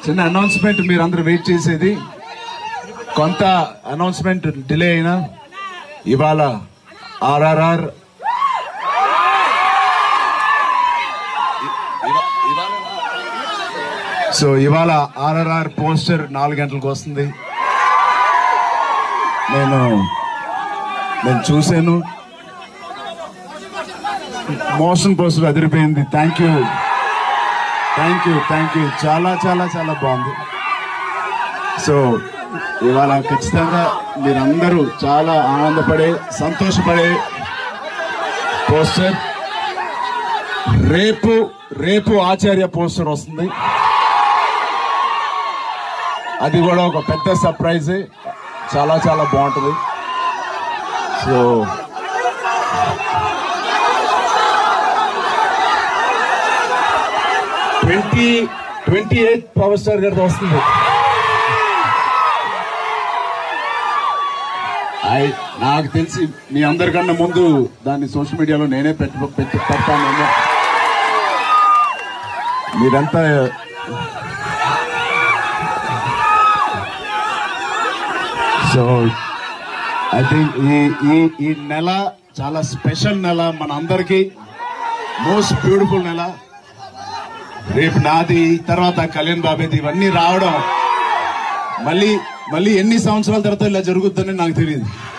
చిన్న అనౌన్స్మెంట్ మీరు అందరూ వెయిట్ చేసేది కొంత అనౌన్స్మెంట్ డిలే అయినా ఇవాళ ఆర్ఆర్ఆర్ సో ఇవాళ ఆర్ఆర్ఆర్ పోస్టర్ నాలుగు గంటలకు వస్తుంది నేను నేను చూశాను మోషన్ పోస్టర్ అదిరిపోయింది thank you thank you thank you చాలా చాలా చాలా బాగుంది సో ఇవాళ ఖచ్చితంగా మీరందరూ చాలా ఆనందపడే సంతోషపడే పోస్టర్ రేపు రేపు ఆచార్య పోస్టర్ వస్తుంది అది కూడా ఒక పెద్ద సర్ప్రైజ్ చాలా చాలా బాగుంటుంది so twenty twenty eight power star గారితో వస్తుంది ఐ- నాకు తెలిసి మీ అందరికన్నా ముందు దాన్ని సోషల్ మీడియాలో నేనే పెట్టి పెట్టి పెడతానేమో మీరంతా సో ఐ థింక్ ఈ ఈ ఈ నెల చాలా స్పెషల్ నెల మన అందరికీ మోస్ట్ బ్యూటిఫుల్ నెల రేపు నాది తర్వాత కళ్యాణ్ బాబేది ఇవన్నీ రావడం మళ్ళీ మళ్ళీ ఎన్ని సంవత్సరాల తర్వాత ఇలా జరుగుతుందని నాకు తెలియదు